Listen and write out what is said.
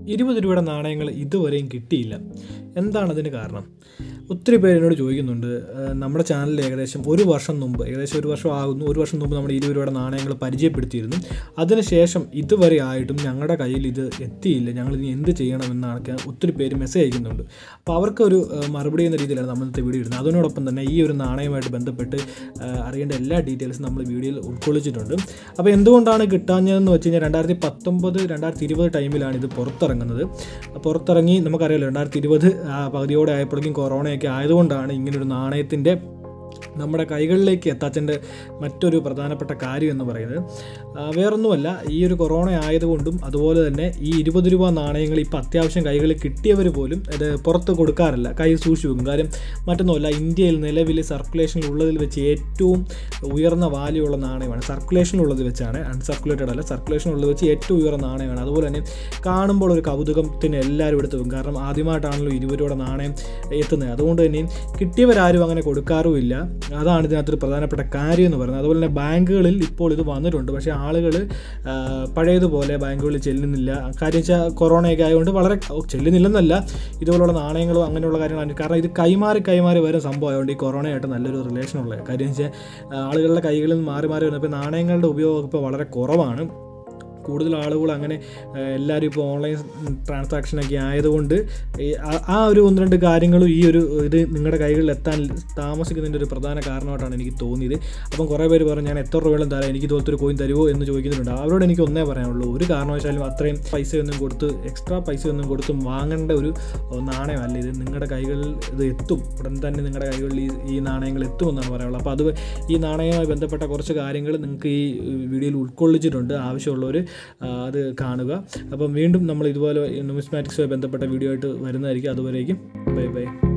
ഇരുപത് രൂപയുടെ നാണയങ്ങൾ ഇതുവരെയും കിട്ടിയില്ല എന്താണ് അതിന് കാരണം ഒത്തിരി പേര് എന്നോട് ചോദിക്കുന്നുണ്ട് ഏഹ് നമ്മുടെ ചാനലിൽ ഏകദേശം ഒരു വർഷം മുമ്പ് ഏകദേശം ഒരു വർഷം ആകുന്നു ഒരു വർഷം മുമ്പ് നമ്മൾ ഇരുപത് രൂപയുടെ നാണയങ്ങൾ പരിചയപ്പെടുത്തിയിരുന്നു അതിനുശേഷം ഇതുവരെ ആയിട്ടും ഞങ്ങളുടെ കയ്യിൽ ഇത് എത്തിയില്ല ഞങ്ങൾ ഇനി എന്ത് ചെയ്യണമെന്നാണ് ഒക്കെ ഒത്തിരി പേര് മെസ്സേജ് അയക്കുന്നുണ്ട് അപ്പോൾ അവർക്കൊരു ഏഹ് മറുപടി എന്ന രീതിയിലാണ് നമ്മൾ ഇന്നത്തെ വീഡിയോ ഇടുന്നത് അതിനോടൊപ്പം തന്നെ ഈ ഒരു നാണയമായിട്ട് ബന്ധപ്പെട്ട് ഏഹ് അറിയേണ്ട എല്ലാ ഡീറ്റെയിൽസും നമ്മൾ വീഡിയോയിൽ ഉൾക്കൊള്ളിച്ചിട്ടുണ്ട് അപ്പോൾ എന്തുകൊണ്ടാണ് കിട്ടാഞ്ഞതെന്ന് വെച്ച് കഴിഞ്ഞാൽ രണ്ടായിരത്തി പത്തൊമ്പത് രണ്ടായിരത്തി ഇരുപത് ടൈമിലാണ് ഇത് പുറത്തിറങ്ങുന്നത് പുറത്തിറങ്ങി നമുക്കറിയാലോ രണ്ടായിരത്തി ഇരുപത് പകുതിയോടെ ആയപ്പോഴേക്കും കൊറോണയൊക്കെ ആയതുകൊണ്ടാണ് ഇങ്ങനൊരു നാണയത്തിൻ്റെ നമ്മുടെ കൈകളിലേക്ക് എത്താത്തതിൻ്റെ മറ്റൊരു പ്രധാനപ്പെട്ട കാര്യം എന്ന് പറയുന്നത് ആ, വേറൊന്നുമല്ല ഈ ഒരു കൊറോണ ആയതുകൊണ്ടും അതുപോലെ തന്നെ ഈ ഇരുപത് രൂപ നാണയങ്ങൾ ഇപ്പോൾ അത്യാവശ്യം കൈകളിൽ കിട്ടിയവർ പോലും ഇത് പുറത്ത് കൊടുക്കാറില്ല കൈ സൂക്ഷിച്ചു വെക്കും കാര്യം മറ്റൊന്നുമല്ല ഇന്ത്യയിൽ നിലവിൽ സർക്കുലേഷനിൽ ഉള്ളതിൽ വെച്ച് ഏറ്റവും ഉയർന്ന വാല്യൂ ഉള്ള നാണയമാണ് സർക്കുലേഷനിലുള്ളത് വെച്ചാണ് അൺസർക്കുലേറ്റഡ് അല്ല സർക്കുലേഷനുള്ളത് വെച്ച് ഏറ്റവും ഉയർന്ന നാണയമാണ് അതുപോലെ തന്നെ കാണുമ്പോൾ ഒരു കൗതുകത്തിന് എല്ലാവരും എടുത്തു വെക്കും കാരണം ആദ്യമായിട്ടാണല്ലോ ഇരുപത് രൂപയുടെ നാണയം എത്തുന്നത് അതുകൊണ്ട് തന്നെ കിട്ടിയവരാരും അങ്ങനെ കൊടുക്കാറുമില്ല അതാണ് ഇതിനകത്തൊരു പ്രധാനപ്പെട്ട കാര്യം എന്ന് പറയുന്നത് അതുപോലെ തന്നെ ബാങ്കുകളിൽ ഇപ്പോൾ ഇത് വന്നിട്ടുണ്ട് പക്ഷേ ആളുകൾ പഴയതുപോലെ ബാങ്കുകളിൽ ചെല്ലുന്നില്ല കാര്യം വെച്ചാൽ കൊറോണയൊക്കെ ആയതുകൊണ്ട് വളരെ ഓ, ചെല്ലുന്നില്ലെന്നല്ല ഇതുപോലുള്ള നാണയങ്ങളോ അങ്ങനെയുള്ള കാര്യങ്ങളാണ് കാരണം ഇത് കൈമാറി കൈമാറി വരുന്ന സംഭവമായതുകൊണ്ട് ഈ കൊറോണയായിട്ട് നല്ലൊരു റിലേഷൻ ഉള്ളത് കാര്യം വെച്ചാൽ ആളുകളുടെ കൈകളിൽ നിന്ന് മാറി മാറി വരുന്നത് ഇപ്പോൾ നാണയങ്ങളുടെ ഉപയോഗം ഇപ്പോൾ വളരെ കുറവാണ് കൂടുതൽ ആളുകൾ അങ്ങനെ ഏഹ്, എല്ലാവരും ഇപ്പോൾ ഓൺലൈൻ ട്രാൻസാക്ഷനൊക്കെ ആയതുകൊണ്ട് ഈ ആ- ആ ഒരു ഒന്ന് രണ്ട് കാര്യങ്ങളും ഈ ഒരു ഇത് നിങ്ങളുടെ കൈകളിൽ എത്താൻ താമസിക്കുന്നതിൻ്റെ ഒരു പ്രധാന കാരണമായിട്ടാണ് എനിക്ക് തോന്നിയത് അപ്പം കുറേ പേര് പറഞ്ഞു ഞാൻ എത്ര രൂപയോളം തരാം എനിക്ക് ഇതുപോലത്തെ ഒരു കോയിൻ തരുമോ എന്ന് ചോദിക്കുന്നുണ്ട് അവരോട് എനിക്ക് ഒന്നേ പറയാനുള്ളൂ ഒരു കാരണവശാലും അത്രയും പൈസയൊന്നും കൊടുത്ത് എക്സ്ട്രാ പൈസയൊന്നും കൊടുത്ത് വാങ്ങേണ്ട ഒരു നാണയമല്ല ഇത് നിങ്ങളുടെ കൈകളിൽ ഇത് എത്തും ഉടൻ തന്നെ നിങ്ങളുടെ കൈകളിൽ ഈ ഈ നാണയങ്ങൾ എത്തുമെന്നാണ് പറയാനുള്ളത് അപ്പോൾ അത് ഈ നാണയവുമായി ബന്ധപ്പെട്ട കുറച്ച് കാര്യങ്ങൾ നിങ്ങൾക്ക് ഈ വീഡിയോയിൽ ഉൾക്കൊള്ളിച്ചിട്ടുണ്ട് ആവശ്യമുള്ളവർ ആ, അത് കാണുക അപ്പം വീണ്ടും നമ്മൾ ഇതുപോലെ ന്യൂമിസ്മാറ്റിക്സുമായി ബന്ധപ്പെട്ട വീഡിയോ ആയിട്ട് വരുന്നതായിരിക്കും അതുവരേക്കും ബൈ ബൈ